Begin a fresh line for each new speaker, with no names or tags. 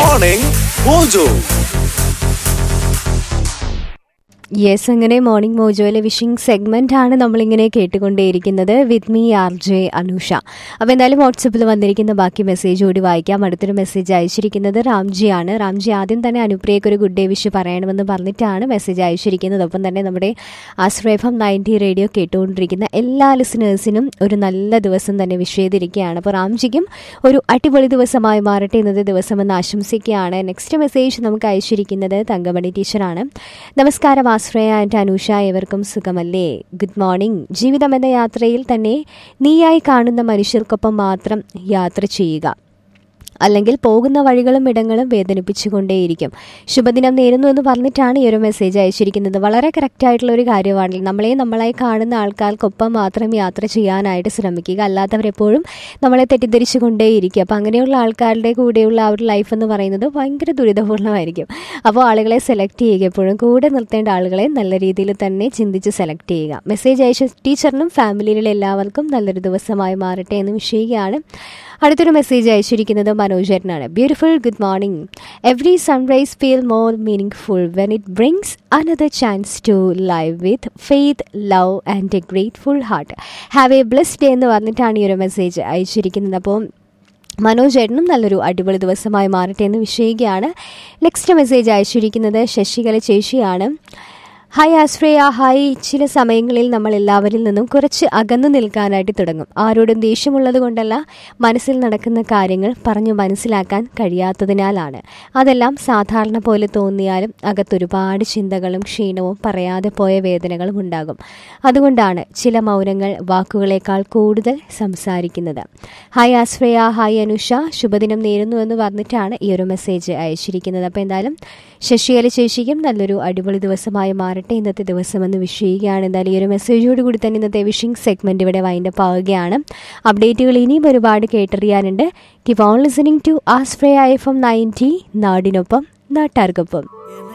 Morning Mojo.
Yes അങ്ങനെ morning മോജോയിലെ wishing segment ആണ് നമ്മളിങ്ങനെ കേട്ടുകൊണ്ടേയിരിക്കുന്നത് with me R J Anusha അപ്പോൾ എന്തായാലും വാട്സപ്പിൽ വന്നിരിക്കുന്ന ബാക്കി മെസ്സേജ് കൂടി വായിക്കാം അടുത്തൊരു മെസ്സേജ് അയച്ചിരിക്കുന്നത് രാംജിയാണ് രാംജി ആദ്യം തന്നെ അനുപ്രിയക്ക് ഒരു ഗുഡ് ഡേ വിഷ് പറയണമെന്ന് പറഞ്ഞിട്ടാണ് മെസ്സേജ് അയച്ചിരിക്കുന്നത് ഒപ്പം തന്നെ നമ്മുടെ ആശ്രയഫം നയൻറ്റി റേഡിയോ കേട്ടുകൊണ്ടിരിക്കുന്ന എല്ലാ ലിസണേഴ്സിനും ഒരു നല്ല ദിവസം തന്നെ വിഷ് ചെയ്തിരിക്കുകയാണ് അപ്പോൾ രാംജിക്കും ഒരു അടിപൊളി ദിവസമായി മാറട്ടെ ഇന്നത്തെ ദിവസമെന്ന് ആശംസിക്കുകയാണ് നെക്സ്റ്റ് മെസ്സേജ് നമുക്ക് അയച്ചിരിക്കുന്നത് തങ്കമണി ടീച്ചറാണ് നമസ്കാരം ആശ്രയ ആൻഡ് അനൂഷ ഏവർക്കും സുഖമല്ലേ ഗുഡ് മോർണിംഗ് ജീവിതം എന്ന യാത്രയിൽ തന്നെ നീയായി കാണുന്ന മനുഷ്യർക്കൊപ്പം മാത്രം യാത്ര ചെയ്യുക അല്ലെങ്കിൽ പോകുന്ന വഴികളും ഇടങ്ങളും വേദനിപ്പിച്ചുകൊണ്ടേയിരിക്കും ശുഭദിനം നേരുന്നു എന്ന് പറഞ്ഞിട്ടാണ് ഈ ഒരു മെസ്സേജ് അയച്ചിരിക്കുന്നത് വളരെ കറക്റ്റ് ആയിട്ടുള്ള ഒരു കാര്യമാണ് നമ്മളെ നമ്മളായി കാണുന്ന ആൾക്കാർക്കൊപ്പം മാത്രം യാത്ര ചെയ്യാനായിട്ട് ശ്രമിക്കുക അല്ലാത്തവരെപ്പോഴും നമ്മളെ തെറ്റിദ്ധരിച്ചു കൊണ്ടേയിരിക്കും അപ്പോൾ അങ്ങനെയുള്ള ആൾക്കാരുടെ കൂടെയുള്ള ആ ഒരു ലൈഫ് എന്ന് പറയുന്നത് ഭയങ്കര ദുരിതപൂർണ്ണമായിരിക്കും അപ്പോൾ ആളുകളെ സെലക്ട് ചെയ്യുക എപ്പോഴും കൂടെ നിർത്തേണ്ട ആളുകളെ നല്ല രീതിയിൽ തന്നെ ചിന്തിച്ച് സെലക്ട് ചെയ്യുക മെസ്സേജ് അയച്ച ടീച്ചറിനും ഫാമിലിയിലെ എല്ലാവർക്കും നല്ലൊരു ദിവസമായി മാറട്ടെ എന്ന് വിഷയിക്കുകയാണ് അടുത്തൊരു മെസ്സേജ് അയച്ചിരിക്കുന്നത് മനോജേട്ടനാണ് beautiful good morning every sunrise feel more meaning full when it brings another chance to live with faith love and a grateful heart have a blessed day എന്ന് പറഞ്ഞിട്ടാണ് ഈ ഒരു മെസ്സേജ് അയച്ചിരിക്കുന്നത് അപ്പോൾ മനോജ് ചേട്ടനും നല്ലൊരു അടിപൊളി ദിവസമായി മാറട്ടെ എന്ന് വിഷയിക്കുകയാണ് നെക്സ്റ്റ് മെസ്സേജ് അയച്ചിരിക്കുന്നത് ശശികല ചേച്ചിയാണ് ഹായ് ആശ്രയ ഹായ് ചില സമയങ്ങളിൽ നമ്മൾ എല്ലാവരിൽ നിന്നും കുറച്ച് അകന്നു നിൽക്കാനായിട്ട് തുടങ്ങും ആരോടും ദേഷ്യമുള്ളത് കൊണ്ടല്ല മനസ്സിൽ നടക്കുന്ന കാര്യങ്ങൾ പറഞ്ഞു മനസ്സിലാക്കാൻ കഴിയാത്തതിനാലാണ് അതെല്ലാം സാധാരണ പോലെ തോന്നിയാലും അകത്തൊരുപാട് ചിന്തകളും ക്ഷീണവും പറയാതെ പോയ വേദനകളും ഉണ്ടാകും അതുകൊണ്ടാണ് ചില മൗനങ്ങൾ വാക്കുകളേക്കാൾ കൂടുതൽ സംസാരിക്കുന്നത് ഹായ് ആശ്രയ ഹായ് അനുഷ ശുഭദിനം നേരുന്നു എന്ന് പറഞ്ഞിട്ടാണ് ഈ ഒരു മെസ്സേജ് അയച്ചിരിക്കുന്നത് അപ്പോൾ എന്തായാലും ശശികല ചേച്ചിക്കും നല്ലൊരു അടിപൊളി ദിവസമായി മാറട്ടെ ഇന്നത്തെ ദിവസം എന്ന് വിഷയിക്കുകയാണ് എന്തായാലും ഈ ഒരു മെസ്സേജോട് കൂടി തന്നെ ഇന്നത്തെ വിഷിംഗ് സെഗ്മെന്റ് ഇവിടെ വൈൻഡപ്പ് ആവുകയാണ് അപ്ഡേറ്റുകൾ ഇനിയും ഒരുപാട് കേട്ടറിയാനുണ്ട് കിവ് ഓൺ ലിസണിംഗ് ടു ആസ്ഫ്രേ ഐ എഫ് എം നയൻറ്റി നാടിനൊപ്പം നാട്ടാർക്കൊപ്പം